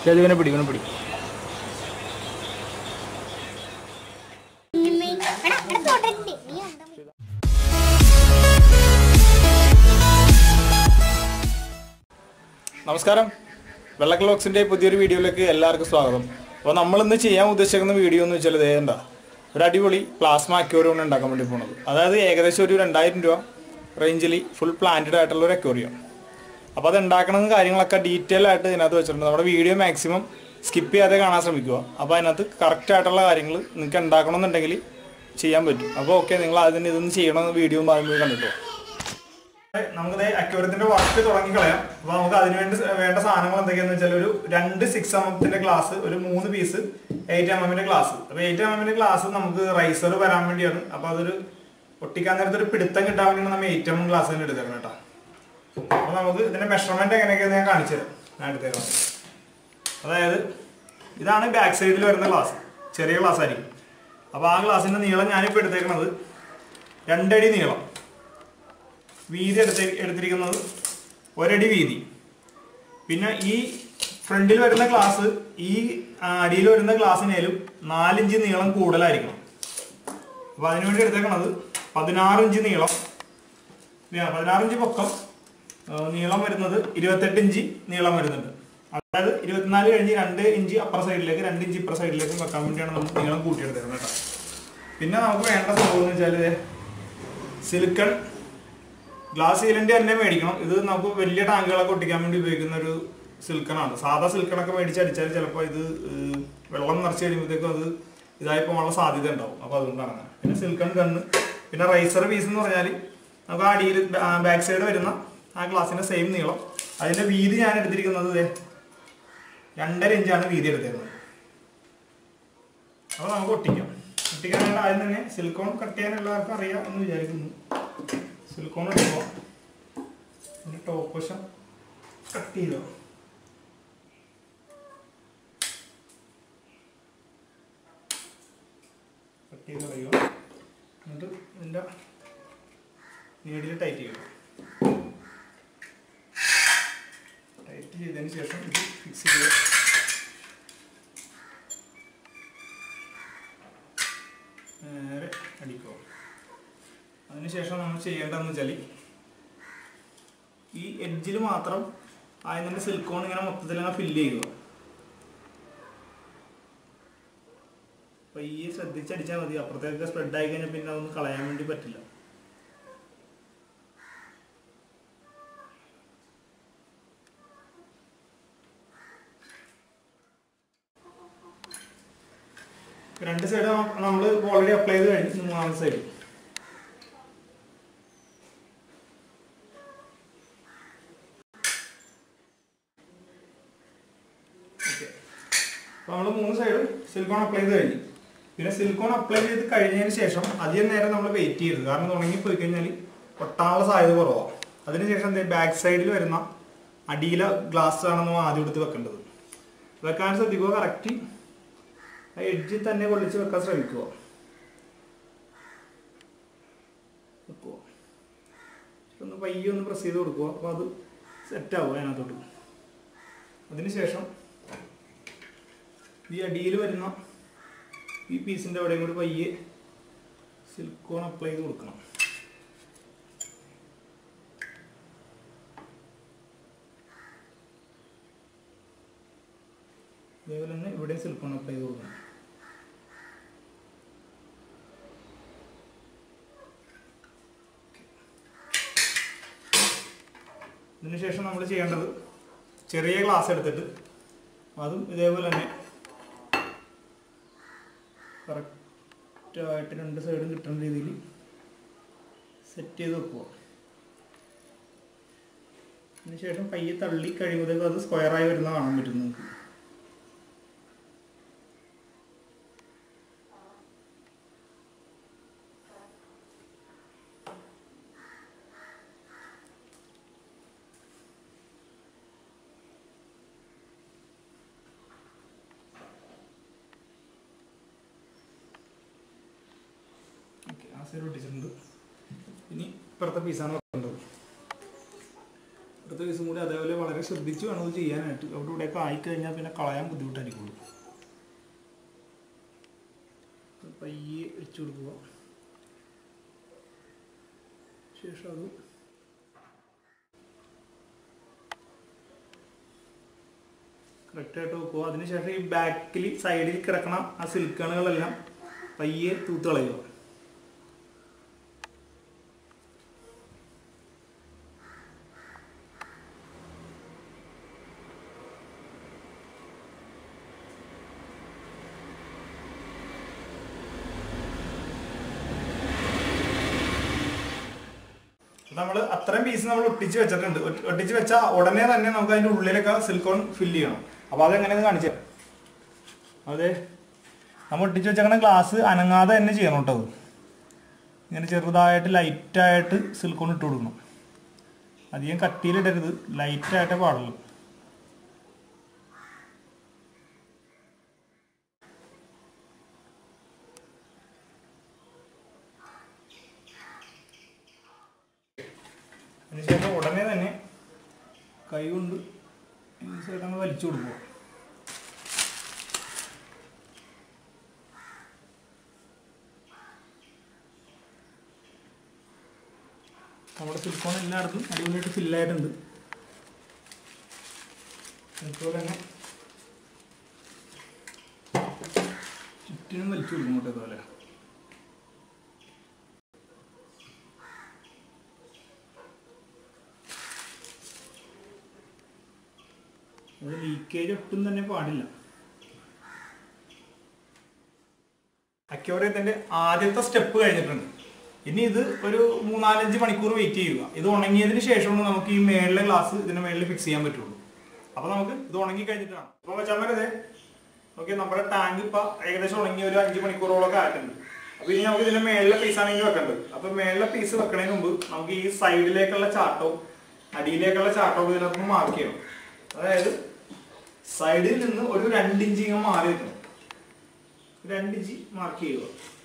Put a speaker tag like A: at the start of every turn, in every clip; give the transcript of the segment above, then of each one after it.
A: ഇവനെ പിടി ഇവനെ പിടി
B: എടാ എടാ തൊടരുത് നീ എന്താ
A: നമസ്കാരം വെള്ളക്കൽ ബോക്സിൻ്റെ പുതിയൊരു വീഡിയോയിലേക്ക് എല്ലാവർക്കും സ്വാഗതം അപ്പോൾ നമ്മളിന്ന് ചെയ്യാൻ ഉദ്ദേശിക്കുന്ന വീഡിയോ എന്ന് വെച്ചാൽ ഇതേണ്ട ഒരു അടിപൊളി പ്ലാസ്മ അക്വേറിയം ഉണ്ടാക്കാൻ വേണ്ടി പോകുന്നത് അതായത് ഏകദേശം ഒരു രണ്ടായിരം രൂപ റേഞ്ചിൽ ഫുൾ പ്ലാന്റഡ് ആയിട്ടുള്ള ഒരു അക്വേറിയം അപ്പോൾ അത് ഉണ്ടാക്കണമെന്ന് കാര്യങ്ങളൊക്കെ ഡീറ്റെയിൽ ആയിട്ട് ഇതിനകത്ത് വെച്ചിട്ടുണ്ട് നമ്മുടെ വീഡിയോ മാക്സിമം സ്കിപ്പ് ചെയ്യാതെ കാണാൻ ശ്രമിക്കുക അപ്പോൾ അതിനകത്ത് കറക്റ്റ് ആയിട്ടുള്ള കാര്യങ്ങൾ നിങ്ങൾക്ക് ഉണ്ടാക്കണമെന്നുണ്ടെങ്കിൽ ചെയ്യാൻ പറ്റും അപ്പോൾ ഓക്കെ നിങ്ങൾ അതിന് ഇതൊന്ന് ചെയ്യണമെന്ന് വീഡിയോ പറയുമ്പോൾ കണ്ടിട്ടോ നമുക്ക് അക്യൂരത്തിന്റെ വർക്ക് തുടങ്ങി കളയാം അപ്പൊ നമുക്ക് അതിന് വേണ്ടി സ- വേണ്ട സാധനങ്ങൾ എന്തൊക്കെയാന്ന് വെച്ചാൽ ഒരു രണ്ട് സിക്സ് എം എമ്മിന്റെ ഗ്ലാസ് ഒരു മൂന്ന് പീസ് എയ്റ്റ് എം എമ്മിന്റെ ഗ്ലാസ് അപ്പൊ എയ്റ്റ് എം എമ്മിന്റെ ഗ്ലാസ് നമുക്ക് റൈസർ വരാൻ വേണ്ടിയാണ് അപ്പൊ അതൊരു ഒട്ടിക്കാൻ നേരത്തെ ഒരു പിടുത്തം കിട്ടാൻ വേണ്ടിയാണ് നമ്മൾ എയ്റ്റ് എം എം ഗ്ലാസ് തന്നെ എടുത്തേക്കണം കേട്ടോ അപ്പൊ നമുക്ക് ഇതിന്റെ മെഷർമെന്റ് എങ്ങനെയൊക്കെയാന്ന് ഞാൻ കാണിച്ചു തരാം ഞാൻ എടുത്തേക്കാം അതായത് ഇതാണ് ബാക്ക് സൈഡിൽ വരുന്ന ഗ്ലാസ് ചെറിയ ഗ്ലാസ് ആയിരിക്കും അപ്പൊ ആ ഗ്ലാസിന്റെ നീളം ഞാനിപ്പോൾ എടുത്തേക്കണത് രണ്ടടി നീളം വീതി എടുത്ത് എടുത്തിരിക്കുന്നത് ഒരടി വീതി പിന്നെ ഈ ഫ്രണ്ടിൽ വരുന്ന ഗ്ലാസ് ഈ അടിയിൽ വരുന്ന ഗ്ലാസ്സിനേലും നാലിഞ്ച് നീളം കൂടുതലായിരിക്കണം അപ്പൊ അതിനുവേണ്ടി എടുത്തേക്കണത് പതിനാറ് ഇഞ്ച് നീളം ഇല്ല, പതിനാറ് ഇഞ്ച് പൊക്കം ആ, നീളം വരുന്നത് ഇരുപത്തെട്ട് ഇഞ്ച് നീളം വരുന്നുണ്ട് അതായത് ഇരുപത്തിനാല് കഴിഞ്ഞ് രണ്ട് ഇഞ്ച് അപ്പുറ സൈഡിലേക്ക് രണ്ട് ഇഞ്ച് ഇപ്പുറ സൈഡിലേക്ക് വെക്കാൻ വേണ്ടിയാണ് നമ്മൾ നീളം കൂട്ടിയെടുത്തേക്കുന്നത് കേട്ടോ പിന്നെ നമുക്ക് വേണ്ട സംഭവം എന്ന് വെച്ചാൽ സിലിക്കൺ ഗ്ലാസ് സീലന്റ് തന്നെ മേടിക്കണം ഇത് നമുക്ക് വലിയ ടാങ്കുകളൊക്കെ ഒട്ടിക്കാൻ വേണ്ടി ഉപയോഗിക്കുന്ന ഒരു സിൽക്കണാണ് സാധാ സിൽക്കണൊക്കെ മേടിച്ചടിച്ചാൽ ചിലപ്പോൾ ഇത് ഏർ, വെള്ളം നിറച്ച് കഴിയുമ്പോഴത്തേക്കും അത് ഇതായി പോകാനുള്ള സാധ്യത ഉണ്ടാവും അപ്പോൾ അതുകൊണ്ടാണ് അങ്ങനെ പിന്നെ സിൽക്കൺ കണ്ണ് പിന്നെ റൈസർ പീസ് എന്ന് പറഞ്ഞാൽ നമുക്ക് ആ അടിയിൽ ബാക്ക് സൈഡ് വരുന്ന ആ ഗ്ലാസിന്റെ സെയിം നീളം അതിന്റെ വീതി ഞാൻ എടുത്തിരിക്കുന്നത് ദേ രണ്ടര ഇഞ്ചാണ് വീതി എടുത്തിരുന്നത് അപ്പോൾ നമുക്ക് ഒട്ടിക്കാം ഒട്ടിക്കാനായിട്ട് ആദ്യം തന്നെ സിലിക്കോൺ കട്ട് ചെയ്യാൻ എല്ലാവർക്കും അറിയാം എന്ന് വിചാരിക്കുന്നു സിലിക്കോൺ എടുക്കുക അതിൻ്റെ ടോപ്പ് വശം കട്ട് ചെയ്തോ കട്ട് ചെയ്ത് കളയുക എന്നിട്ട് ഇതിൻ്റെ നീഡിൽ ടൈറ്റ് ചെയ്യുക ടൈറ്റ് ചെയ്തതിന് ശേഷം ഇത് ഫിക്സ് ചെയ്യുക നേരെ അടിക്കുക അതിനുശേഷം നമ്മൾ ചെയ്യേണ്ടതെന്ന് വെച്ചാൽ ഈ എഡ്ജിൽ മാത്രം ആദ്യം തന്നെ സിലിക്കോൺ ഇങ്ങനെ മൊത്തത്തിൽ അങ്ങ് ഫില്ല് ചെയ്യുക അപ്പൊ ഈ ശ്രദ്ധിച്ചടിച്ചാൽ മതി അപ്പുറത്തേക്ക് സ്പ്രെഡ് ആയി കഴിഞ്ഞാൽ പിന്നെ അതൊന്നും കളയാൻ വേണ്ടി പറ്റില്ല രണ്ട് സൈഡ് നമ്മൾ ഓൾറെഡി അപ്ലൈ ചെയ്ത് കഴിഞ്ഞു മൂന്നാമത്തെ സൈഡ് അപ്പോൾ നമ്മൾ മൂന്ന് സൈഡും സിലിക്കോൺ അപ്ലൈ ചെയ്ത് കഴിഞ്ഞു പിന്നെ സിലിക്കോൺ അപ്ലൈ ചെയ്ത് കഴിഞ്ഞതിന് ശേഷം അധികം നേരം നമ്മൾ വെയിറ്റ് ചെയ്യരുത് കാരണം ഇത് ഉണങ്ങിപ്പോയി കഴിഞ്ഞാൽ പൊട്ടാനുള്ള സാധ്യത കുറവാണ് അതിനുശേഷം എന്തേ ബാക്ക് സൈഡിൽ വരുന്ന അടിയിലെ ഗ്ലാസ് ആണ് നമ്മൾ ആദ്യം എടുത്ത് വെക്കേണ്ടത് വെക്കാൻ ശ്രദ്ധിക്കുക കറക്റ്റ് ആ എഡ്ജിൽ തന്നെ കൊള്ളിച്ച് വെക്കാൻ ശ്രമിക്കുക വെക്കുക ഒന്ന് പയ്യെ ഒന്ന് പ്രസ് ചെയ്ത് കൊടുക്കുക അപ്പോൾ അത് സെറ്റ് ആവും അതിനകത്തോട്ട് അതിനുശേഷം ഈ അടിയിൽ വരുന്ന ഈ പീസിൻ്റെ അവിടെയും കൂടി പയ്യെ സിലിക്കോൺ അപ്ലൈ ചെയ്ത് കൊടുക്കണം അതേപോലെ തന്നെ ഇവിടെ സിലിക്കോൺ അപ്ലൈ ചെയ്ത് കൊടുക്കണം ഇതിനുശേഷം നമ്മൾ ചെയ്യേണ്ടത് ചെറിയ ഗ്ലാസ് എടുത്തിട്ട് അതും ഇതേപോലെ തന്നെ കറക്റ്റായിട്ട് രണ്ട് സൈഡും കിട്ടുന്ന രീതിയിൽ സെറ്റ് ചെയ്ത് വെക്കുക അതിനുശേഷം പയ്യെ തള്ളി കഴിയുമ്പോഴത്തേക്കും അത് സ്ക്വയറായി വരുന്ന കാണാൻ പറ്റും നിങ്ങൾക്ക് ഓക്കെ ആ സൈഡ് ഒട്ടിച്ചിട്ടുണ്ട് ഇനി ഇപ്പുറത്തെ പീസാണ് വെക്കേണ്ടത് അടുത്ത ദിവസം കൂടി അതേപോലെ വളരെ ശ്രദ്ധിച്ച് വേണം ഇത് ചെയ്യാനായിട്ട് അവിടെ ഇവിടെയൊക്കെ ആയിക്കഴിഞ്ഞാൽ പിന്നെ കളയാൻ ബുദ്ധിമുട്ടായിരിക്കുള്ളൂ ഇത് പയ്യെ വെച്ച് കൊടുക്കുക ശേഷം അത് കറക്റ്റായിട്ട് വെക്കുക അതിനുശേഷം ഈ ബാക്കിൽ സൈഡിൽ കിടക്കണ ആ സിൽക്കണുകളെല്ലാം പയ്യെ തൂത്ത് കളയുക നമ്മൾ അത്രയും പീസ് നമ്മൾ ഒട്ടിച്ച് വെച്ചിട്ടുണ്ട് ഒട്ടി- ഒട്ടിച്ച് വെച്ചാൽ ഉടനെ തന്നെ നമുക്ക് അതിന്റെ ഉള്ളിലൊക്കെ സിലിക്കോൺ ഫില്ല് ചെയ്യണം അപ്പോൾ അതെങ്ങനെയെന്ന് കാണിച്ചു തരാം അതെ നമ്മൾ ഒട്ടിച്ച് വെച്ചേക്കണ ഗ്ലാസ് അനങ്ങാതെ തന്നെ ചെയ്യണം കേട്ടോ അത് ഇങ്ങനെ ചെറുതായിട്ട് ലൈറ്റായിട്ട് സിലിക്കോൺ ഇട്ട് കൊടുക്കണം അധികം കട്ടിയിലിടരുത് ലൈറ്റായിട്ടേ പാടുള്ളൂ അതിനുശേഷം ഉടനെ തന്നെ കൈ കൊണ്ട് ഈ സൈഡ് അങ്ങ് വലിച്ചു കൊടുക്കുക നമ്മുടെ സിലിക്കോൺ എല്ലായിടത്തും അടിപൊളിയായിട്ട് ഫില്ലായിട്ടുണ്ട് അതുപോലെ തന്നെ ചുറ്റിനും വലിച്ചു കൊടുക്കും കേട്ടോ ഇതുപോലെ അത് ലീക്കേജ് ഒട്ടും തന്നെ പാടില്ല അക്യോറിയത്തിന്റെ ആദ്യത്തെ സ്റ്റെപ്പ് കഴിഞ്ഞിട്ടുണ്ട് ഇനി ഇത് ഒരു മൂന്നാലഞ്ച് മണിക്കൂർ വെയിറ്റ് ചെയ്യുക ഇത് ഉണങ്ങിയതിന് ശേഷമാണ് നമുക്ക് ഈ മേളിലെ ഗ്ലാസ് ഇതിന്റെ മേളിൽ ഫിക്സ് ചെയ്യാൻ പറ്റുള്ളൂ അപ്പൊ നമുക്ക് ഇത് ഉണങ്ങി കഴിഞ്ഞിട്ടാണ് അപ്പൊ വെച്ചാൽ ഓക്കെ നമ്മുടെ ടാങ്ക് ഇപ്പൊ ഏകദേശം ഉണങ്ങി ഒരു അഞ്ച് മണിക്കൂറോളൊക്കെ ആയിട്ടുണ്ട് അപ്പൊ ഇനി നമുക്ക് ഇതിന്റെ മേളിലെ പീസ് ആണെങ്കിൽ വെക്കേണ്ടത് അപ്പൊ മേളിലെ പീസ് വെക്കണതിന് മുമ്പ് നമുക്ക് ഈ സൈഡിലേക്കുള്ള ചാട്ടവും അടിയിലേക്കുള്ള ചാട്ടവും ഇതിനകത്ത് മാർക്ക് ചെയ്യണം അതായത് സൈഡിൽ നിന്ന് ഒരു രണ്ട് ഇഞ്ച് ഇങ്ങനെ മാറി നിൽക്കണം രണ്ട് ഇഞ്ച് മാർക്ക് ചെയ്യുക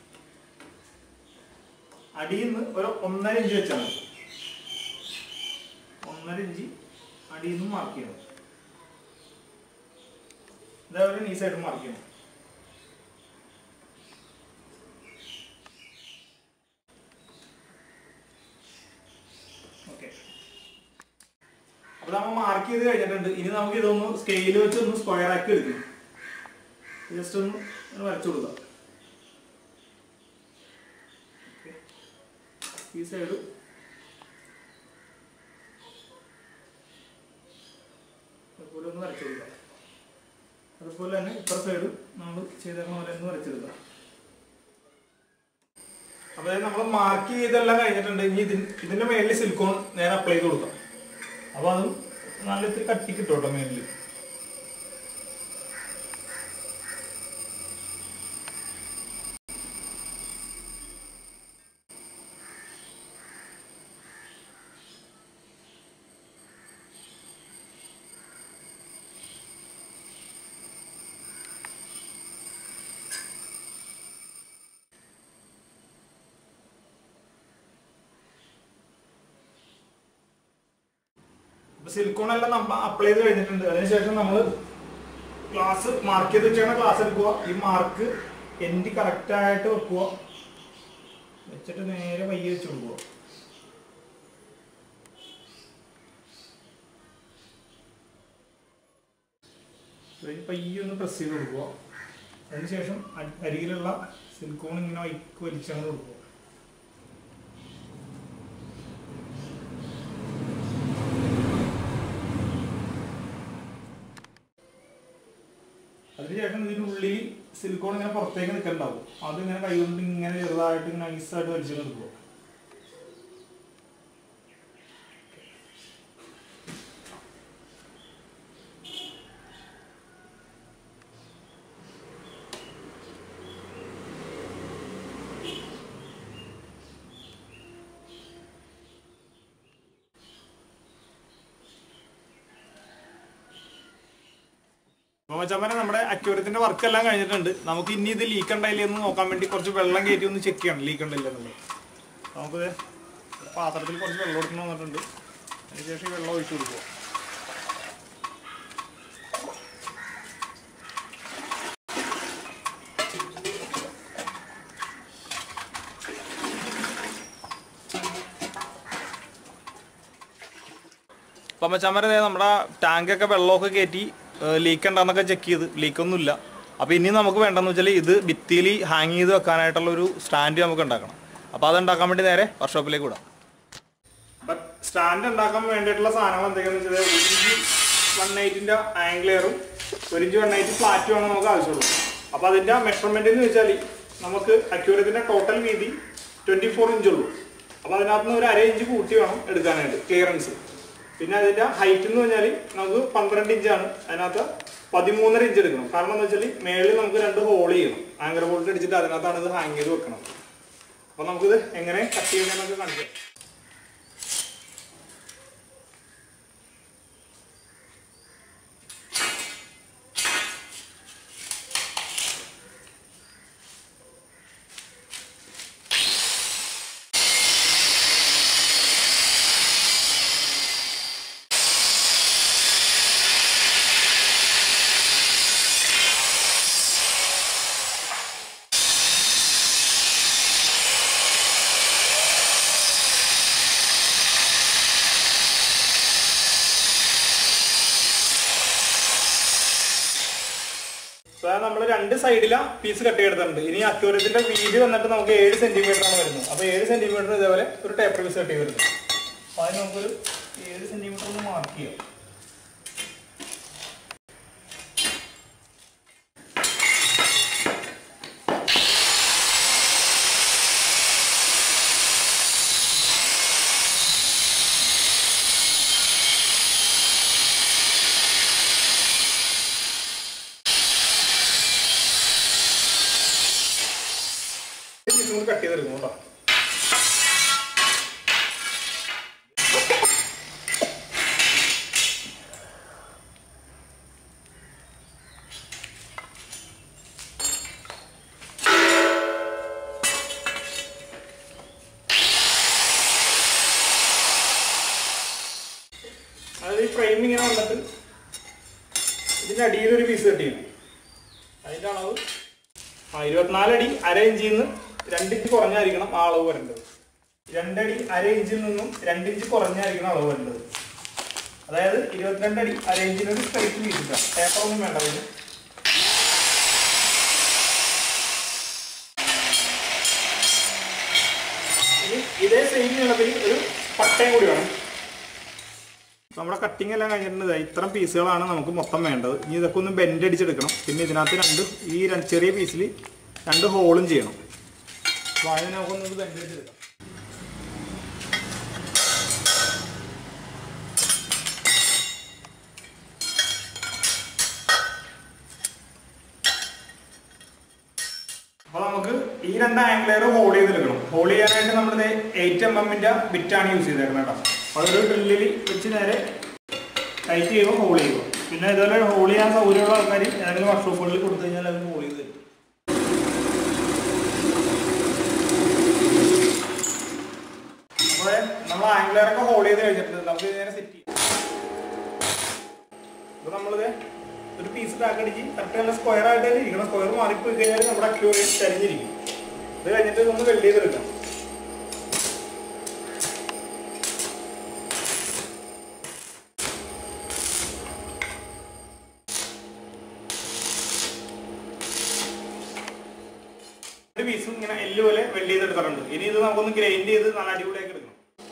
A: അടിയിൽ നിന്ന് ഒരു ഒന്നര ഇഞ്ച് വെച്ചാൽ മതി ഒന്നര ഇഞ്ച് അടിയിൽ നിന്ന് മാർക്ക് ചെയ്യണം ഇതേപോലെ ഈ സൈഡ് മാർക്ക് ചെയ്യണം ഓക്കെ അപ്പൊ നമ്മൾ മാർക്ക് ചെയ്ത് കഴിഞ്ഞിട്ടുണ്ട് ഇനി നമുക്ക് ഇതൊന്ന് സ്കെയിൽ വെച്ച് ഒന്ന് സ്ക്വയർ ആക്കി എടുക്കണം ജസ്റ്റ് ഒന്ന് ഒന്ന് വരച്ചു കൊടുക്കാം Okay. ഈ സൈഡ് അതുപോലെ ഒന്ന് വരച്ചു കൊടുക്കാം അതുപോലെ തന്നെ ഇപ്പുറ സൈഡ് നമ്മൾ ചെയ്തേക്കുന്ന പോലെ ഒന്ന് വരച്ചെടുക്കാം അപ്പൊ നമ്മൾ മാർക്ക് ചെയ്തെല്ലാം കഴിഞ്ഞിട്ടുണ്ട് ഇനി ഇതിന് ഇതിന്റെ മേളിൽ സിലിക്കോൺ നേരെ അപ്ലൈ ചെയ്ത് കൊടുക്കാം അപ്പൊ അത് നല്ല ഇത്തിരി കട്ടി കിട്ടും കേട്ടോ മേലിൽ അപ്പൊ സിലിക്കോൺ എല്ലാം നമ്മൾ അപ്ലൈ ചെയ്ത് കഴിഞ്ഞിട്ടുണ്ട് അതിനുശേഷം നമ്മൾ ഗ്ലാസ് മാർക്ക് ചെയ്ത് വെച്ചാണ് ഗ്ലാസ് എടുക്കുക ഈ മാർക്ക് എൻഡ് കറക്റ്റ് ആയിട്ട് വെക്കുക വെച്ചിട്ട് നേരെ പയ്യെ വെച്ച് കൊടുക്കുക ഇത് പയ്യെ ഒന്ന് പ്രസ് ചെയ്ത് കൊടുക്കുക അതിനുശേഷം അ- അരികിലുള്ള സിലിക്കോൺ ഇങ്ങനെ വൈക്ക് വലിച്ചങ്ങനെ കൊടുക്കുക അതിനുശേഷം ഇതിനുള്ളിൽ സിലിക്കോൺ ഇങ്ങനെ പുറത്തേക്ക് നിൽക്കണ്ടാവും അത് ഇങ്ങനെ കൈകൊണ്ട് ഇങ്ങനെ ചെറുതായിട്ട് ഇങ്ങനെ ഐസായിട്ട് വലിച്ചു നിൽക്കുക അപ്പോൾ മച്ചാമ്മനെ നമ്മുടെ അക്യൂരത്തിന്റെ വർക്ക് എല്ലാം കഴിഞ്ഞിട്ടുണ്ട് നമുക്ക് ഇനി ഇത് ലീക്ക് ഉണ്ടായില്ലേ എന്ന് നോക്കാൻ വേണ്ടി കുറച്ച് വെള്ളം കയറ്റി ഒന്ന് ചെക്ക് ചെയ്യണം ലീക്ക് ഉണ്ടല്ലേ എന്നുള്ളത് നമുക്ക് പാത്രത്തിൽ കുറച്ച് വെള്ളം കൊടുക്കണം വന്നിട്ടുണ്ട് അതിനുശേഷം ഈ വെള്ളം ഒഴിച്ചു കൊടുക്കുക അപ്പം മച്ചാമരെ ദേ നമ്മുടെ ടാങ്കൊക്കെ വെള്ളമൊക്കെ കയറ്റി ലീക്ക് ഉണ്ടെന്നൊക്കെ ചെക്ക് ചെയ്ത് ലീക്കൊന്നുമില്ല അപ്പോൾ ഇനി നമുക്ക് വേണ്ടെന്ന് വെച്ചാൽ ഇത് ഭിത്തിയിൽ ഹാങ് ചെയ്ത് വെക്കാനായിട്ടുള്ള ഒരു സ്റ്റാൻഡ് നമുക്ക് ഉണ്ടാക്കണം അപ്പോൾ അത് ഉണ്ടാക്കാൻ വേണ്ടി നേരെ വർക്ക്ഷോപ്പിലേക്ക് വിടാം അപ്പം സ്റ്റാൻഡ് ഉണ്ടാക്കാൻ വേണ്ടിയിട്ടുള്ള സാധനങ്ങൾ എന്തൊക്കെയാണെന്ന് വെച്ചാൽ ഒരു ഇഞ്ച് വൺ എയ്റ്റിൻ്റെ ആംഗ്ലിയറും ഒരു ഇഞ്ച് വൺ എയ്റ്റ് ഫ്ലാറ്റുമാണ് നമുക്ക് ആവശ്യമുള്ളൂ അപ്പോൾ അതിൻ്റെ മെഷർമെൻ്റ് എന്ന് വെച്ചാൽ നമുക്ക് അക്യൂരത്തിൻ്റെ ടോട്ടൽ വീതി ട്വൻറ്റി ഫോർ ഇഞ്ച് ഉള്ളൂ അപ്പോൾ അതിനകത്ത് നിന്ന് ഒരു അര ഇഞ്ച് കൂട്ടി വേണം എടുക്കാനായിട്ട് ക്ലിയറൻസ് പിന്നെ അതിൻ്റെ ഹൈറ്റ് എന്ന് പറഞ്ഞാൽ നമുക്ക് പന്ത്രണ്ട് ഇഞ്ചാണ് അതിനകത്ത് പതിമൂന്നര ഇഞ്ച് എടുക്കണം കാരണം എന്ന് വെച്ചാൽ മേളിൽ നമുക്ക് രണ്ട് ഹോൾ ചെയ്യണം ആങ്കർ ബോൾട്ട് അടിച്ചിട്ട് അതിനകത്താണ് ഇത് ഹാങ് ചെയ്ത് വെക്കണം അപ്പോൾ നമുക്കിത് എങ്ങനെ കട്ട് ചെയ്യുന്നതെന്നൊക്കെ കാണിക്കാം നമ്മൾ രണ്ട് സൈഡിലാ പീസ് കട്ട് ചെയ്തിട്ടുണ്ട് ഇനി അക്യൂരത്തിന്റെ വീതി വന്നിട്ട് നമുക്ക് ഏഴ് സെന്റിമീറ്റർ ആണ് വരുന്നത് അപ്പൊ ഏഴ് സെന്റിമീറ്റർ ഇതേപോലെ ഒരു ടേപ്പർ പീസ് കട്ട് ചെയ്തിട്ടുണ്ട് അപ്പൊ അതിന് നമുക്കൊരു ഏഴ് സെന്റിമീറ്റർ ഒന്ന് മാർക്ക് ചെയ്യാം കട്ട് ചെയ്തെടുക്കും കേട്ടോ അതായത് ഈ ഫ്രെയിം ഇങ്ങനെ വന്നിട്ട് ഇതിന്റെ അടിയിൽ ഒരു പീസ് കട്ട് ചെയ്യണം അതിന്റെ അളവ് ആ ഇരുപത്തിനാല് അടി അര ഇഞ്ചിൽ നിന്ന് രണ്ട് ഇഞ്ച് കുറഞ്ഞായിരിക്കണം ആ അളവ് വരേണ്ടത് രണ്ടടി അര ഇഞ്ചിൽ നിന്നും രണ്ട് ഇഞ്ച് കുറഞ്ഞായിരിക്കണം അളവ് വരേണ്ടത് അതായത് ഇരുപത്തിരണ്ട് അടി അര ഇഞ്ചിന് ഒരു സ്ട്രൈറ്റ് വീട്ടില്ല പേപ്പർ ഒന്നും വേണ്ട അതിന് ഇനി ഇതേ സെയിം നീളത്തിൽ ഒരു പട്ടയും കൂടി വേണം നമ്മുടെ കട്ടിങ് എല്ലാം കഴിഞ്ഞിട്ടുണ്ട് ദേ ഇത്രയും പീസുകളാണ് നമുക്ക് മൊത്തം വേണ്ടത് ഇനി ഇതൊക്കെ ഒന്ന് ബെൻഡ് അടിച്ചെടുക്കണം പിന്നെ ഇതിനകത്ത് രണ്ട് ഈ രണ്ട് ചെറിയ പീസിൽ രണ്ട് ഹോളും ചെയ്യണം അപ്പോൾ അതിന് നമുക്കൊന്ന് ബെൻഡ് അടിച്ചെടുക്കാം അപ്പോൾ നമുക്ക് ഈ രണ്ട് ആംഗ്ലർ ഹോൾ ചെയ്തെടുക്കണം ഹോൾ ചെയ്യാനായിട്ട് നമ്മൾ എയ്റ്റ് എം എമ്മിൻ്റെ ബിറ്റാണ് യൂസ് ചെയ്തേക്കുന്നത് കേട്ടോ അപ്പോൾ അതൊരു ഡ്രില്ലിൽ വെച്ച് നേരെ ടൈറ്റ് ചെയ്യുമ്പോൾ ഹോൾ ചെയ്യുക പിന്നെ ഇതുപോലെ ഹോൾ ചെയ്യാൻ സൗകര്യമുള്ള ആൾക്കാർ ഏതെങ്കിലും വർക്ക്ഷോപ്പുകളിൽ കൊടുത്തു കഴിഞ്ഞാൽ അവർ ഹോൾ ചെയ്ത് തരും അപ്പോൾ നമ്മൾ ആംഗ്ലറൊക്കെ ഹോൾ ചെയ്ത് കഴിഞ്ഞിട്ടുണ്ട് നമുക്ക് നേരെ സെറ്റ് ചെയ്യാം അപ്പോൾ നമ്മളിത് ഒരു പീസ് ടാക്ക് അടിച്ച് കറക്റ്റ് നല്ല സ്ക്വയർ ആയിട്ട് തന്നെ ഇരിക്കണം സ്ക്വയർ മാറിപ്പോയി കഴിഞ്ഞാൽ നമ്മുടെ അക്യൂറിയൻ ചരിഞ്ഞിരിക്കും ഇത് കഴിഞ്ഞിട്ട് ഇതൊന്ന് വെൽഡ് ചെയ്തെടുക്കാം ഒരു പീസും ഇങ്ങനെ എല്ല് പോലെ വെൽഡ് ചെയ്തെടുത്തിട്ടുണ്ട് ഇനി ഇത് നമുക്കൊന്ന് ഗ്രൈൻഡ് ചെയ്ത് നല്ല അടിപൊളിയാക്കി എടുക്കണം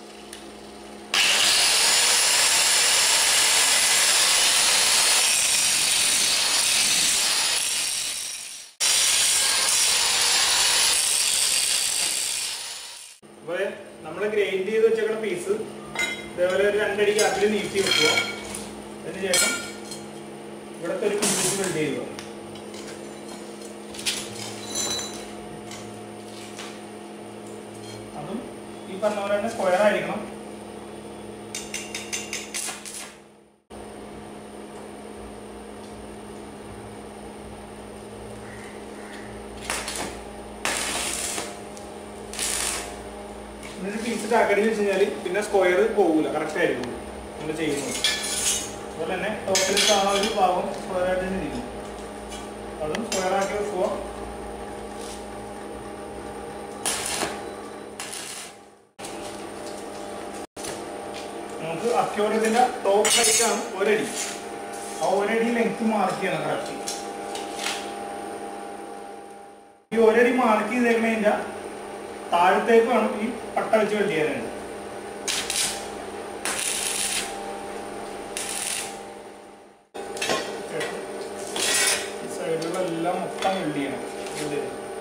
A: അപ്പോൾ നമ്മൾ ഗ്രൈൻഡ് ചെയ്ത് വെച്ചേക്കുന്ന പീസ് ഇതേപോലെ ഒരു രണ്ടടി ഗ്യാപ്പിൽ നീട്ടി വെക്കുക അതിനുശേഷം ഇവിടുത്തെ ഒരു പീസ് വെൽഡ് ചെയ്യുക അതും ഈ പറഞ്ഞ പോലെ തന്നെ സ്ക്വയർ ആയിരിക്കണം എന്നിട്ട് പീസ് ടാക്കടി വെച്ച് കഴിഞ്ഞാൽ പിന്നെ സ്ക്വയർ പോകൂല കറക്റ്റ് ആയിരിക്കും നമ്മൾ ചെയ്യുന്നത് അതുപോലെ തന്നെ ടോപ്പിലത്തെ ആ ഒരു ഭാഗം സ്ക്വയർ ആയിട്ട് തന്നെ ഇരിക്കും അതും സ്ക്വയർ ആക്കി വെക്കുക നമുക്ക് അക്യോറിയത്തിന്റെ ടോപ്പ് ഹൈറ്റ് ആണ് ഒരടി ആ ഒരടി ലെങ്ത് മാർക്ക് ചെയ്യണം കറക്റ്റ് ഈ ഒരടി മാർക്ക് ചെയ്തേക്കുന്നതിന്റെ താഴത്തേക്ക് വേണം ഈ പട്ട വെച്ച് വെട്ടി ചെയ്യാനായിട്ട് ഈ സൈഡുകളെല്ലാം മൊത്തം വെൽഡ് ചെയ്യണം ഇത്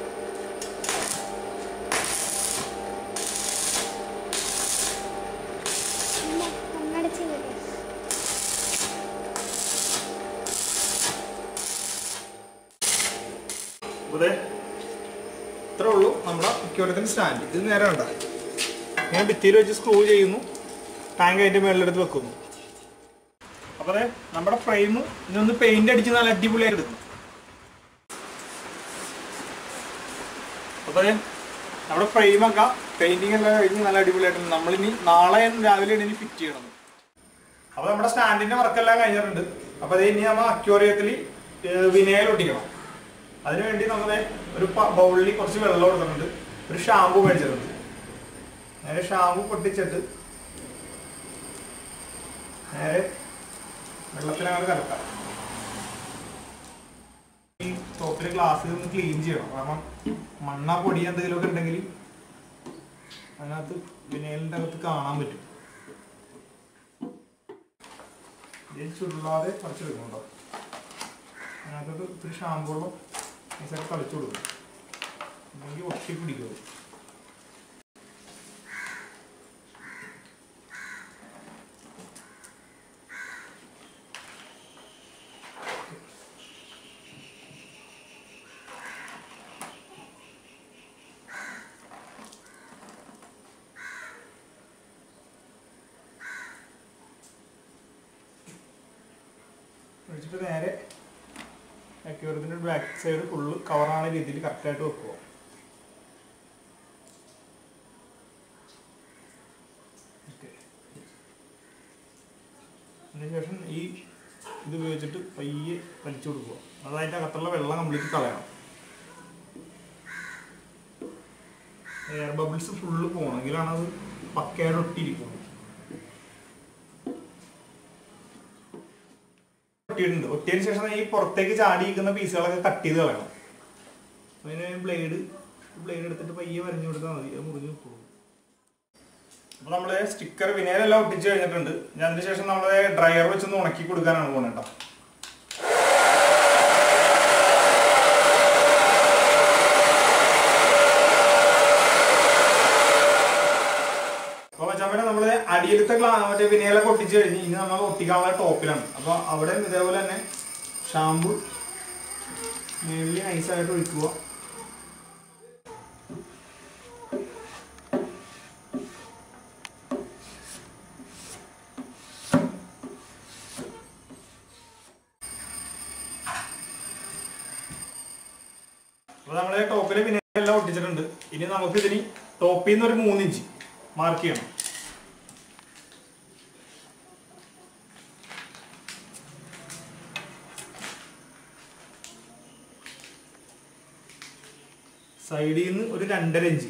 B: അമ്മ കണ്ണടച്ച് വരും
A: അതെ ഇത്രേ ഉള്ളൂ നമ്മുടെ അക്യൂരത്തിന് സ്റ്റാൻഡ് ഇത് നേരെ വേണ്ട ഞാൻ ഭിത്തിയിൽ വെച്ച് സ്ക്രൂ ചെയ്യുന്നു ടാങ്ക് അതിന്റെ മേളിലെടുത്ത് വെക്കുന്നു അപ്പൊ അതെ നമ്മുടെ ഫ്രെയിം ഇതൊന്ന് പെയിന്റ് അടിച്ച് നല്ല അടിപൊളിയായിട്ട് എടുക്കും അപ്പൊ അതെ നമ്മുടെ ഫ്രെയിമൊക്കെ പെയിന്റിംഗ് എല്ലാം കഴിഞ്ഞ് നല്ല അടിപൊളിയായിട്ട് നമ്മളിനി നാളെ രാവിലെ ഇനി ഫിറ്റ് ചെയ്യണം അപ്പൊ നമ്മുടെ സ്റ്റാൻഡിന്റെ വർക്കെല്ലാം കഴിഞ്ഞിട്ടുണ്ട് അപ്പൊ അത് ഇനി നമ്മൾ അക്യോറിയത്തിൽ വിനയൽ ഒട്ടിക്കണം അതിനുവേണ്ടി നമ്മൾ ഒരു ബൗളിൽ കുറച്ച് വെള്ളം കൊടുത്തിട്ടുണ്ട് ഒരു ഷാമ്പു മേടിച്ചിട്ടുണ്ട് നേരെ ഷാമ്പു പൊട്ടിച്ചിട്ട് നേരെ വെള്ളത്തിനകത്ത് കലക്കാം ഈ ടോപ്പിലെ ഗ്ലാസ് ഒന്ന് ക്ലീൻ ചെയ്യണം കാരണം മണ്ണ പൊടി എന്തെങ്കിലുമൊക്കെ ഉണ്ടെങ്കിൽ അതിനകത്ത് വിനയലിന്റെ അകത്ത് കാണാൻ പറ്റും ഇതിൽ ചുരുളാതെ കുറച്ചെടുക്കുന്നുണ്ടോ അതിനകത്ത് ഇത്തിരി ഷാമ്പുകളും നൈസായിട്ട് കളിച്ചു കൊടുക്കും അല്ലെങ്കിൽ ഒട്ടി പിടിക്കും ഒഴിച്ചിട്ട് നേരെ അക്യൂറത്തിൻ്റെ ബാക്ക് സൈഡ് ഫുള്ള് കവറാണ് രീതിയിൽ കറക്റ്റായിട്ട് വെക്കുക ഓക്കെ അതിനുശേഷം ഈ ഇത് ഉപയോഗിച്ചിട്ട് പയ്യെ വലിച്ചു കൊടുക്കുക അത് അതിൻ്റെ അകത്തുള്ള വെള്ളം കംപ്ലീറ്റ് കളയണം എയർ ബബിൾസ് ഫുള്ള് പോകണമെങ്കിലാണ് അത് പക്കയായിട്ട് ഒട്ടിയിരിക്കുന്നത് ഒട്ടിയിട്ടുണ്ട് ഒട്ടിയതിന് ശേഷം ഈ പുറത്തേക്ക് ചാടിയിരിക്കുന്ന പീസുകളൊക്കെ കട്ട് ചെയ്ത് കളയണം അതിന് ബ്ലേഡ് ബ്ലേഡ് എടുത്തിട്ട് പയ്യെ വരഞ്ഞു കൊടുത്താൽ മതി അത് മുറിഞ്ഞു പോകും അപ്പൊ നമ്മള് സ്റ്റിക്കർ വിനയലെല്ലാം ഒട്ടിച്ച് കഴിഞ്ഞിട്ടുണ്ട് ഞാൻ അതിന് ശേഷം നമ്മള് ഡ്രയർ വെച്ചൊന്ന് ഉണക്കി കൊടുക്കാനാണ് പോകുന്നത് കേട്ടോ അപ്പൊ മച്ചാമ്പനെ നമ്മള് അടിയിലത്തെ ഗ്ലാ മറ്റേ വിനയിലൊക്കെ ഒട്ടിച്ച് കഴിഞ്ഞ് ഇനി നമ്മൾ ഒട്ടിക്കാനുള്ള ടോപ്പിലാണ് അപ്പൊ അവിടെ ഇതേപോലെ തന്നെ ഷാമ്പു മേളിൽ നൈസായിട്ട് ഒഴിക്കുക അപ്പൊ നമ്മള് ടോപ്പില് വിനയെല്ലാം ഒട്ടിച്ചിട്ടുണ്ട് ഇനി നമുക്ക് ഇതിന് ടോപ്പിൽ നിന്ന് ഒരു മൂന്നിഞ്ച് മാർക്ക് ചെയ്യണം സൈഡിൽ നിന്ന് ഒരു രണ്ടര ഇഞ്ച്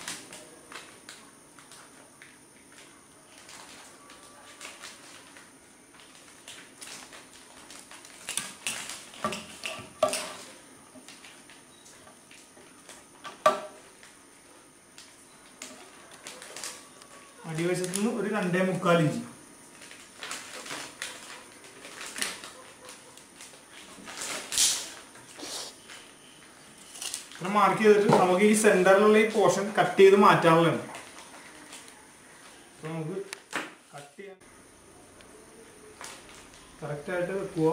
A: അടിവശത്ത് നിന്ന് ഒരു രണ്ടേ മുക്കാൽ ഇഞ്ച് ഇത്ര മാർക്ക് ചെയ്തിട്ട് നമുക്ക് ഈ സെന്ററിലുള്ള ഈ പോർഷൻ കട്ട് ചെയ്ത് മാറ്റാനുള്ളതാണ് അപ്പൊ നമുക്ക് കട്ട് ചെയ്യാൻ കറക്റ്റ് ആയിട്ട് വെക്കുക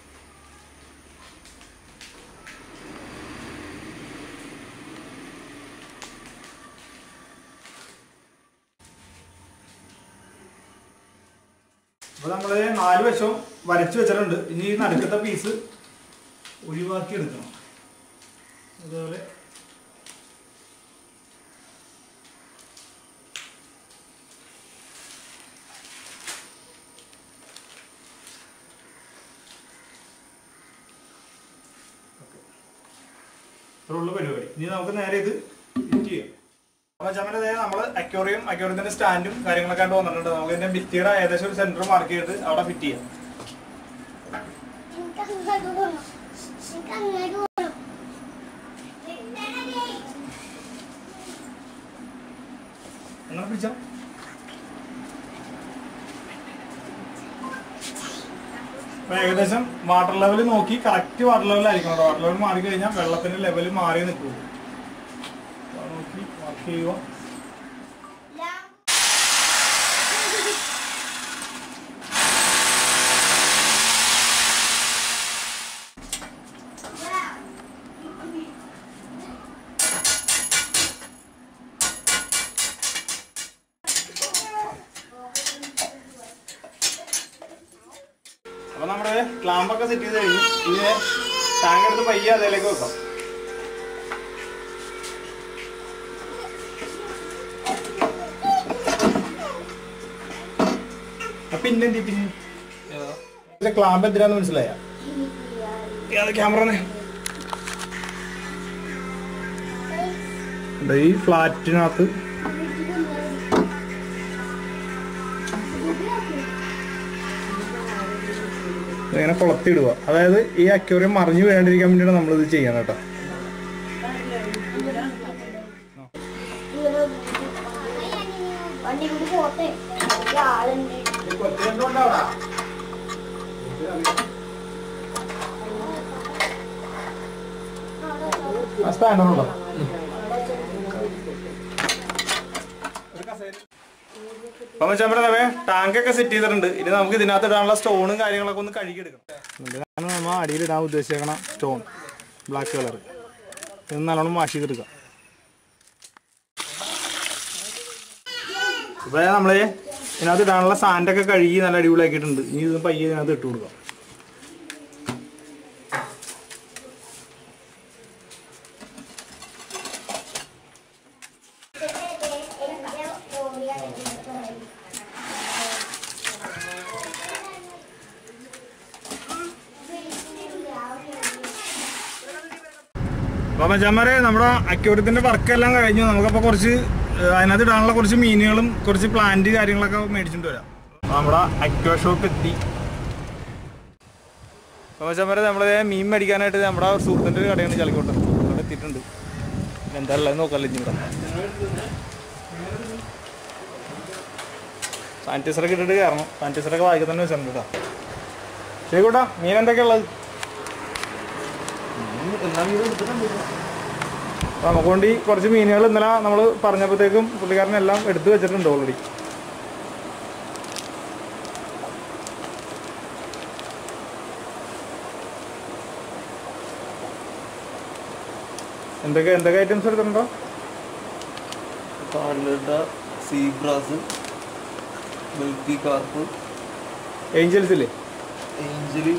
A: അപ്പൊ നമ്മള് നാല് വശവും വരച്ചു വെച്ചിട്ടുണ്ട് ഇനി ഈ നടുക്കത്തെ പീസ് ഒഴിവാക്കി എടുക്കണം അതുപോലെ ഇത്രയുള്ള പരിപാടി ഇനി നമുക്ക് നേരെ ഇത് ഫിറ്റ് ചെയ്യാം അപ്പൊ ചമ്മന്റെ നേരെ നമ്മൾ അക്യോറിയം അക്യോറിയത്തിന്റെ സ്റ്റാൻഡും കാര്യങ്ങളൊക്കെ ആയിട്ട് വന്നിട്ടുണ്ട് നമുക്ക് ഇതിന്റെ ഭിത്തിയുടെ ഏകദേശം ഒരു സെന്റർ മാർക്ക് ചെയ്തിട്ട് അവിടെ ഫിറ്റ് ചെയ്യാം
B: എനിക്ക് അങ്ങോട്ട് പോകണം എനിക്ക് അങ്ങോട്ട് പോകണം
A: അങ്ങനെ പിടിച്ചോ അപ്പൊ ഏകദേശം വാട്ടർ ലെവൽ നോക്കി കറക്റ്റ് വാട്ടർ ലെവൽ ആയിരിക്കണം വാട്ടർ ലെവൽ മാറി കഴിഞ്ഞാൽ വെള്ളത്തിന്റെ ലെവൽ മാറി നിൽക്കും നോക്കി വർക്ക് ചെയ്യുക അപ്പൊ നമ്മുടെ ക്ലാമ്പൊക്കെ സെറ്റ് ചെയ്ത് കഴിഞ്ഞു ഇതിനെ ടാങ്ക് എടുത്ത് പയ്യെ അതിലേക്ക് വെക്കാം ആ പിന്നെ എന്തി പിന്നെ ക്ലാമ്പ് എന്തിനാന്ന് മനസ്സിലായ ക്യാമറ ഈ ഫ്ലാറ്റിനകത്ത് ഇങ്ങനെ കുളത്തിടുക അതായത് ഈ അക്വേറിയം മറിഞ്ഞു വീഴാണ്ടിരിക്കാൻ വേണ്ടിയാണ് നമ്മളിത് ചെയ്യണം കേട്ടോ
B: വണ്ടി കൊണ്ട് പോട്ടെ ആളുണ്ട്
A: സ്പാനറുണ്ടോ അപ്പൊ ചമ്മരവേ ടാങ്ക് ഒക്കെ സെറ്റ് ചെയ്തിട്ടുണ്ട് ഇനി നമുക്ക് ഇതിനകത്ത് ഇടാനുള്ള സ്റ്റോണും കാര്യങ്ങളൊക്കെ ഒന്ന് കഴുകിയെടുക്കണം ഇതാണ് നമ്മൾ അടിയിൽ ഇടാൻ ഉദ്ദേശിക്കണ സ്റ്റോൺ ബ്ലാക്ക് കളർ ഇത് നല്ലോണം വാഷ് ചെയ്തെടുക്കാം ഇപ്പൊ നമ്മള് ഇതിനകത്ത് ഇടാനുള്ള സാൻഡൊക്കെ കഴുകി നല്ല അടിപൊളിയാക്കിയിട്ടുണ്ട് ഇനി ഇത് പയ്യെ ഇതിനകത്ത് ഇട്ട് കൊടുക്കാം അപ്പൊ മച്ചാമാരെ നമ്മുടെ അക്യൂരത്തിന്റെ വർക്ക് എല്ലാം കഴിഞ്ഞു നമുക്കപ്പോ കുറച്ച് ഏഹ്, അതിനകത്ത് ഇടാനുള്ള കുറച്ച് മീനുകളും കുറച്ച് പ്ലാന്റ് കാര്യങ്ങളൊക്കെ മേടിച്ചിട്ട് വരാം അപ്പൊ നമ്മുടെ അക്വ ഷോപ്പ് എത്തി അപ്പൊ മച്ചാമാരെ നമ്മള് മീൻ മേടിക്കാനായിട്ട് നമ്മുടെ സുഹൃത്തിന്റെ ഒരു കടയാണ് ചളിക്കോട്ട് അവിടെ എത്തിയിട്ടുണ്ട് എന്താ ഉള്ളത് നോക്കാമല്ലോ ഇനി ഇവിടെ സാനിറ്റൈസറൊക്കെ ഇട്ടിട്ട് കയറണം സാനിറ്റൈസറൊക്കെ വായിക്കാൻ തന്നെ വെച്ചിട്ടുണ്ട് കേട്ടോ ശരി കൂട്ടാ മീൻ എന്തൊക്കെയാ ഉള്ളത് അപ്പൊ നമുക്ക് വേണ്ടി കുറച്ച് മീനുകൾ ഇന്നലെ നമ്മൾ പറഞ്ഞപ്പോഴത്തേക്കും പുള്ളിക്കാരൻ എല്ലാം എടുത്തു വെച്ചിട്ടുണ്ട് ഓൾറെഡി എന്തൊക്കെ എന്തൊക്കെ ഐറ്റംസ് എടുത്തിട്ടുണ്ടോ
C: പാലട സീബ്രാസ് മിൽക്കി കാർപ്പ്
A: ഏഞ്ചൽസ് ഇല്ലേ
C: ഏഞ്ചലി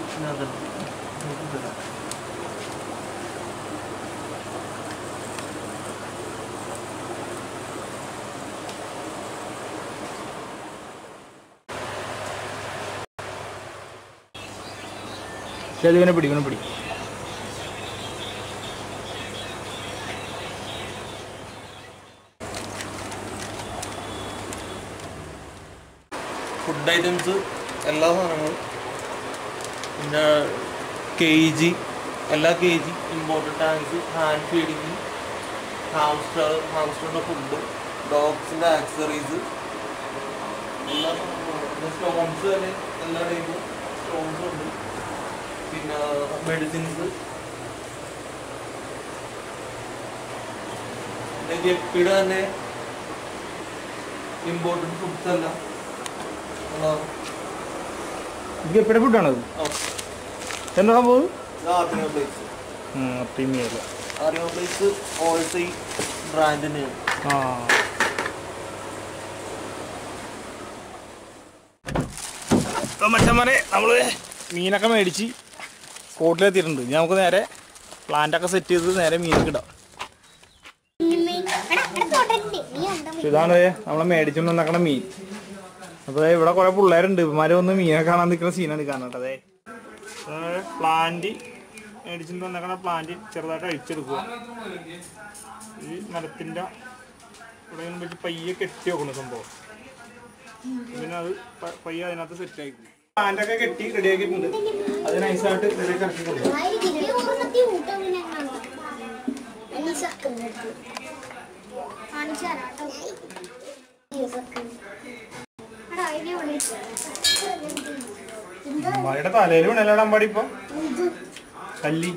A: ശരി ഇവനെ പിടി ഇവനെ പിടി
C: ഫുഡ് ഐറ്റംസ് എല്ലാ സാധനങ്ങളും പിന്നെ കെ ജി എല്ലാ K G important tanks hand feeding hamster ഹാംസ്റ്ററിൻ്റെ ഫുഡ് ഡോഗ്സിൻ്റെ ആക്സറീസ് എല്ലാ സ്റ്റോൺസ് തന്നെ എല്ലാ ടൈപ്പും സ്റ്റോൺസ് ഉണ്ട് പിന്നെ മെഡിസിൻസ് പിന്നെ ഗപ്പിയുടെ തന്നെ ഇമ്പോർട്ടൻറ്റ് ഫുഡ്സ് എല്ലാം ഉള്ളതാണ്.
A: ഇത് എപ്പോഴും ഫുഡാണത്
C: ആ,
A: എന്താ സംഭവം
C: ഇത് ആർട്ടിനോ പ്ലേസ്
A: പ്രീമിയർ
C: ആർട്ടിനോ പ്ലേസ് ഓൾസൈ ബ്രാൻഡിനെയാണ്
A: ആ ഇപ്പം മച്ചന്മാരെ നമ്മൾ മീനൊക്കെ മേടിച്ച് സ്പോട്ടിലെത്തിയിട്ടുണ്ട് ഇനി നമുക്ക് നേരെ പ്ലാന്റൊക്കെ സെറ്റ് ചെയ്ത് നേരെ മീനൊക്കെ ഇടാം പക്ഷെ ഇതാണ് നമ്മൾ മേടിച്ചുകൊണ്ട് വന്നേക്കണ മീൻ അപ്പോൾ ദേ ഇവിടെ കുറേ പിള്ളേരുണ്ട് ഇവന്മാർ വന്ന് മീനെ കാണാൻ നിൽക്കുന്ന സീനാണ് കാണാൻ അതെ പ്ലാന്റ് മേടിച്ചിട്ട് വന്നേക്കണ പ്ലാന്റ് ചെറുതായിട്ട് അഴിച്ചെടുക്കുക ഈ മരത്തിൻ്റെ ഇവിടെ ഇങ്ങനെ വെച്ച് പയ്യെ കെട്ടി വെക്കണം സംഭവം പിന്നെ അത് പ- പയ്യെ അതിനകത്ത് സെറ്റ് ആയിക്കും പ്ലാന്റൊക്കെ കെട്ടി റെഡി ആക്കിയിട്ടുണ്ട് അത് നൈസായിട്ട് ഇതിലേക്ക് ഇറക്കി കൊടുക്കും
B: ആയിരിക്കില്ലേ ഓർമ്മത്തി ഊട്ടവിനെ കാണാം ഈ സക്കറിന്റെ അടുത്ത് കാണിച്ചു തരാം കേട്ടോ ഈ സക്കർ എടാ ഇതിനെ വിളിച്ചു
A: അമ്മായിയുടെ തലയിൽ വീണല്ലാണ് അമ്പാടി ഇപ്പൊ
B: ഇത്
A: കല്ലി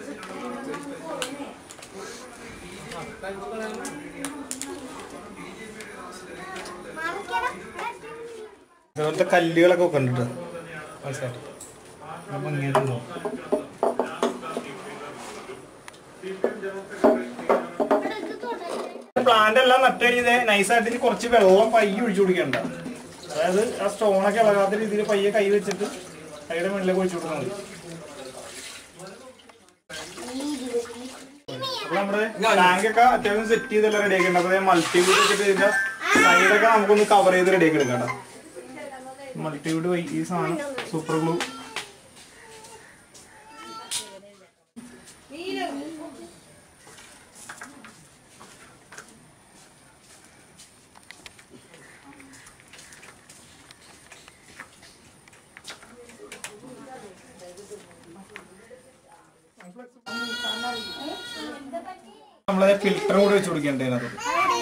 B: മാറിക്കടാ
A: ഇതുപോലത്തെ കല്ലുകളൊക്കെ ഒക്കെ ഉണ്ട് കേട്ടോ മനസ്സിലായിട്ട് നല്ല ഭംഗിയായിട്ടുണ്ടോ
B: ഇവിടെ ഇത് തുടങ്ങി
A: പ്ലാന്റ് എല്ലാം നട്ട് കഴിഞ്ഞത് നൈസായിട്ട് ഇനി കുറച്ച് വെള്ളം പയ്യെ ഒഴിച്ചു കൊടുക്കണ്ട അതായത് ആ സ്റ്റോണൊക്കെ ഇളകാത്ത രീതിയിൽ പയ്യെ കൈ വെച്ചിട്ട് കൈയുടെ മുന്നിലേക്ക് ഒഴിച്ചു കൊടുത്താൽ മതി അപ്പൊ നമ്മുടെ ടാങ്ക് ഒക്കെ അത്യാവശ്യം സെറ്റ് ചെയ്തെല്ലാം റെഡി ആക്കിയിട്ടുണ്ട് അപ്പൊ മൾട്ടിവ്യൂഡ് വെച്ചിട്ട് ഇതിന്റെ സൈഡൊക്കെ നമുക്കൊന്ന് കവർ ചെയ്ത് റെഡി ആക്കി എടുക്കാം മൾട്ടിവ്യൂഡ് ഈ സാധനം സൂപ്പർ ഗ്ലൂ നമ്മളെ ഫിൽറ്റർ കൂടെ വെച്ച് കൊടുക്കേണ്ടത് അതിനകത്ത്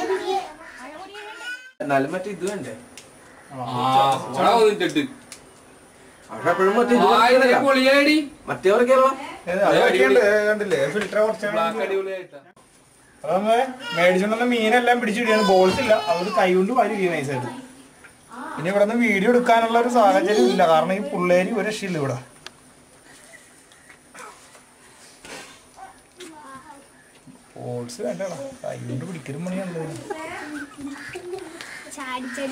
C: എന്നാലും മറ്റേ ഇത് വേണ്ടേ
D: ചുണ വന്നിട്ടിട്ട്
C: പക്ഷെ അപ്പോഴും മറ്റേ ഇത് വർക്കിയല്ല.
D: പൊളിയാടി
C: മറ്റേ വർക്കിയല്ലോ
A: ഏത് അത് അടിക്കണ്ട്, കണ്ടില്ലേ ഫിൽറ്റർ കുറച്ചാണ്
D: ബ്ലാക്ക് അടിപൊളിയായിട്ടാ
A: അത് നമ്മള് മേടിച്ചോണ്ടുവന്ന മീനെല്ലാം പിടിച്ചിടിയാണ് ബോൾസ് ഇല്ല അവർ കൈ കൊണ്ട് വാരി ഇരിക്കും നൈസായിട്ട് ഇനി ഇവിടെ നിന്ന് വീഡിയോ എടുക്കാനുള്ള ഒരു സാഹചര്യം ഇല്ല കാരണം ഈ പിള്ളേര് ഒരു രക്ഷയില്ല ഇവിടെ ബോൾസ് വേണ്ടടാ കൈ കൊണ്ട് പിടിക്കലും പണിയാണല്ലോ ഇതിന്.
B: ചാടി ചാടി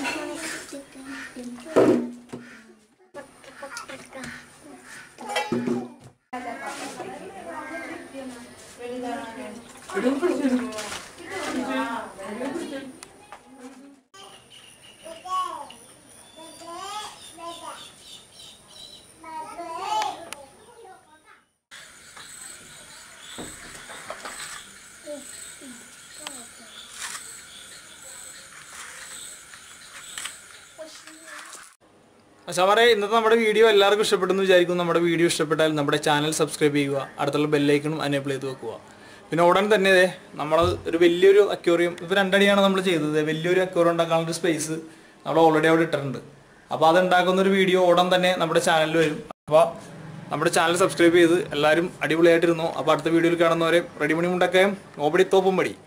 A: അശാമാരെ ഇന്നത്തെ നമ്മുടെ വീഡിയോ എല്ലാവർക്കും ഇഷ്ടപ്പെട്ടെന്ന് വിചാരിക്കുന്നു നമ്മുടെ വീഡിയോ ഇഷ്ടപ്പെട്ടാൽ നമ്മുടെ ചാനൽ സബ്സ്ക്രൈബ് ചെയ്യുക അടുത്തുള്ള ബെല്ലൈക്കണും അനേബിൾ ചെയ്ത് വെക്കുക പിന്നെ ഉടൻ തന്നെ ദേ നമ്മൾ ഒരു വലിയൊരു അക്വേറിയം ഇപ്പോൾ രണ്ടടിയാണ് നമ്മൾ ചെയ്തത് വലിയൊരു അക്വേറിയം ഉണ്ടാക്കാനുള്ള ഒരു സ്പേസ് നമ്മൾ ഓൾറെഡി അവിടെ ഇട്ടിട്ടുണ്ട് അപ്പോൾ അത് ഉണ്ടാക്കുന്ന ഒരു വീഡിയോ ഉടൻ തന്നെ നമ്മുടെ ചാനലിൽ വരും അപ്പോൾ നമ്മുടെ ചാനൽ സബ്സ്ക്രൈബ് ചെയ്ത് എല്ലാവരും അടിപൊളിയായിട്ടിരുന്നു അപ്പോൾ അടുത്ത വീഡിയോയിൽ കാണുന്നവരെ റെഡിമണി മുണ്ടൊക്കെ ഓപടി തോപ്പും പടി